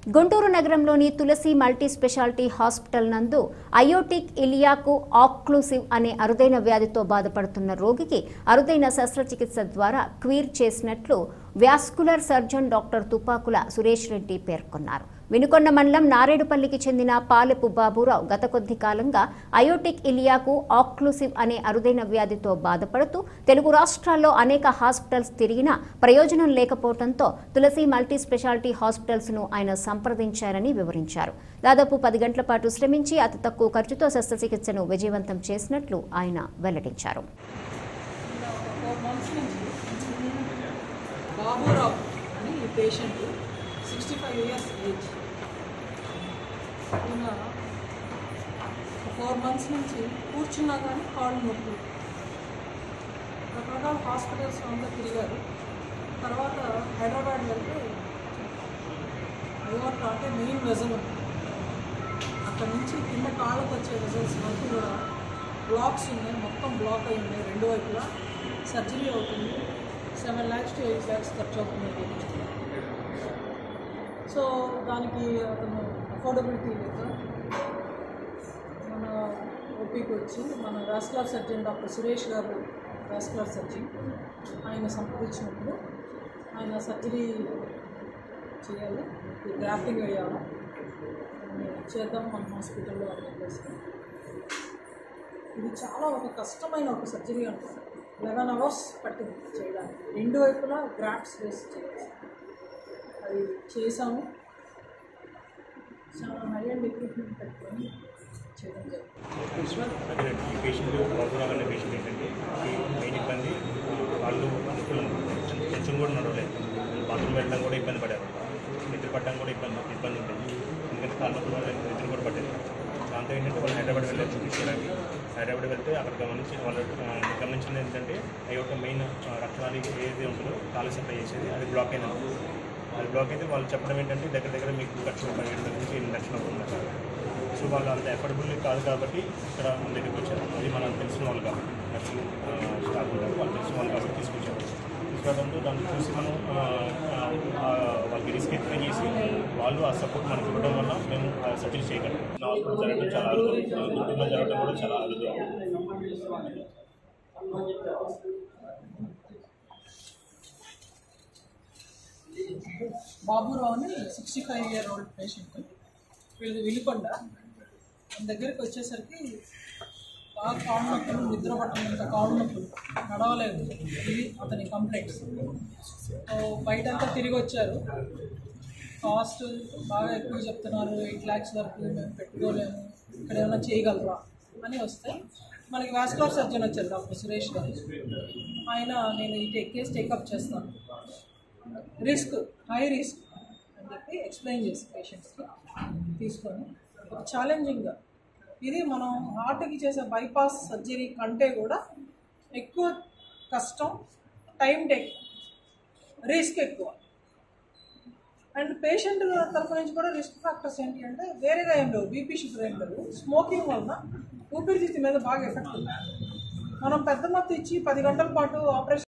గుంటూరు నగరంలోని Tulasi multi specialty hospital నందు aortic iliac occlusive అనే అరుదైన వ్యాధితో బాధపడుతున్న రోగికి అరుదైన శస్త్రచికిత్స ద్వారా క్వీర్ చేసినట్లు vascular surgeon doctor Tupakula Suresh Reddy పేర్కొన్నారు వినుకొండ మండలం నారేడుపల్లికి చెందిన పాలెపు బాబురావు గత కొద్ది కాలంగా అయోటిక్ ఇలియాకు ఆక్లూసివ్ అనే అరుదైన వ్యాధితో బాధపడుతూ తెలుగు రాష్ట్రాల్లో అనేక హాస్పిటల్స్ తిరిగినా ప్రయోజనం లేకపోవడంతో తులసి మల్టీ స్పెషాలిటీ హాస్పిటల్స్ ను ఆయన సంప్రదించారని వివరించారు దాదాపు పది గంటల పాటు శ్రమించి అతి తక్కువ ఖర్చుతో శస్త్రచికిత్సను విజయవంతం చేసినట్లు ఆయన వెల్లడించారు ఫోర్ మంత్స్ నుంచి బాబురావు అని ఈ patient sixty five years age ఈయన ఫోర్ మంత్స్ నుంచి కూర్చున్నా కానీ కాళ్ళు నొప్పి రకరకాల హాస్పిటల్స్ అంతా తిరిగారు తర్వాత హైదరాబాద్ వెళ్తే అయోర్ట అంటే మెయిన్ వెజల్ ఉంది అక్కడ నుంచి కింద కాళ్ళకు వచ్చే వెజల్స్ వరకు కూడా బ్లాక్స్ ఉన్నాయి మొత్తం బ్లాక్ అయి ఉన్నాయి రెండు వైపులా సర్జరీ అవుతుంది seven lakhs to eight lakhs ఖర్చు అవుతుంది చేయించుకున్నాం సో దానికి అతను అఫోర్డబిలిటీ లేక మన ఓపీకి వచ్చి మన వాస్కులర్ సర్జన్ డాక్టర్ సురేష్ గారు వాస్కులర్ సర్జన్ ఆయన సంప్రదించినప్పుడు ఆయన సర్జరీ చేయాలి గ్రాఫ్టింగ్ వేయాలి చేద్దాం మన హాస్పిటల్లో అని చెప్పేసి ఇది చాలా ఒక కష్టమైన ఒక సర్జరీ అనుకుంటా లెవెన్ అవర్స్ పట్టింది చేయడానికి రెండు వైపులా గ్రాఫ్ట్స్ వేసి చేయాలి అది చేసాము చాలా హై అండ్ ఎక్విప్మెంట్ పెట్టుకొని చేయడం జరిగింది అదే ఈ పేషెంట్ బాబురావు అనే పేషెంట్ ఏంటంటే ఈ మెయిన్ ఇబ్బంది వాళ్ళు అనుకూలం కొంచెం కూడా నడవలేదు బాత్రూమ్ వెళ్ళడం కూడా ఇబ్బంది పడేవారు నిద్ర పట్టడం కూడా ఇబ్బంది ఇబ్బంది ఉండేది ఎందుకంటే కాళ్ళ నొప్పుల వల్ల నిద్ర కూడా పట్టేది దాంతో ఏంటంటే వాళ్ళు హైదరాబాద్ వెళ్ళారు చూపించడానికి హైదరాబాద్ వెళ్తే అక్కడ గమనించి వాళ్ళు ఆ, గమనించింది ఏంటంటే ఆ యొక్క మెయిన్ రక్తనాళి ఏది ఉంటుందో కాలు సప్లై చేసేది అది బ్లాక్ అయింది అది బ్లాక్ అయితే వాళ్ళు చెప్పడం ఏంటంటే దగ్గర దగ్గర మీకు లక్ష పదిహేడు వేల నుంచి ఎనిమిది లక్షలు అవుతుంది సో వాళ్ళు అంత ఎఫర్డబుల్ కాదు కాబట్టి ఇక్కడ మన దగ్గరికి వచ్చారు అది మనం తెలిసిన వాళ్ళు కాబట్టి నర్సింగ్ స్టాఫ్ ఉంటారు వాళ్ళు తెలిసిన వాళ్ళు కాబట్టి తీసుకొచ్చారు తీసుకురావడంతో దాన్ని చూసి మనం ఆ, ఆ, వాళ్ళకి రిస్క్ ఎక్స్ప్లెయిన్ చేసి వాళ్ళు ఆ సపోర్ట్ మనకి ఇవ్వడం వల్ల మేము సర్జరీ చేయగలం నా హాస్పిటల్ జరగడం చాలా అరుదు గుంటూరులో జరగడం కూడా చాలా అరుదు బాబురావు అని sixty five year old patient వీళ్ళు విలుకొండ మన దగ్గరికి వచ్చేసరికి బాగా కాళ్ళు నొప్పులు నిద్ర పట్టనంత కాళ్ళు నొప్పులు నడవలేదు ఇది అతని కంప్లైంట్స్ సో బయటంతా తిరిగి వచ్చారు కాస్ట్ బాగా ఎక్కువ చెప్తున్నారు ఎయిట్ ల్యాక్స్ వరకు మేము పెట్టుకోలేము ఇక్కడ ఏమైనా చేయగలరా అని వస్తే మనకి వాస్కులర్ సర్జన్ వచ్చారు డాక్టర్ సురేష్ గారు ఆయన నేను ఈ టేక్ కేస్ టేకప్ చేస్తాను రిస్క్ హై రిస్క్ అని చెప్పి ఎక్స్ప్లెయిన్ చేసి పేషెంట్స్కి తీసుకొని ఛాలెంజింగ్గా ఇది మనం హార్ట్కి చేసే బైపాస్ సర్జరీ కంటే కూడా ఎక్కువ కష్టం టైం టేక్ రిస్క్ ఎక్కువ అండ్ పేషెంట్ తరఫు నుంచి కూడా రిస్క్ ఫ్యాక్టర్స్ ఏంటి అంటే వేరేగా ఏం లేవు బీపీ షుగర్ ఏం లేవు స్మోకింగ్ వలన ఊపిరితిత్తి మీద బాగా ఎఫెక్ట్ ఉంది మనం పెద్ద మొత్తం ఇచ్చి పది గంటల పాటు ఆపరేషన్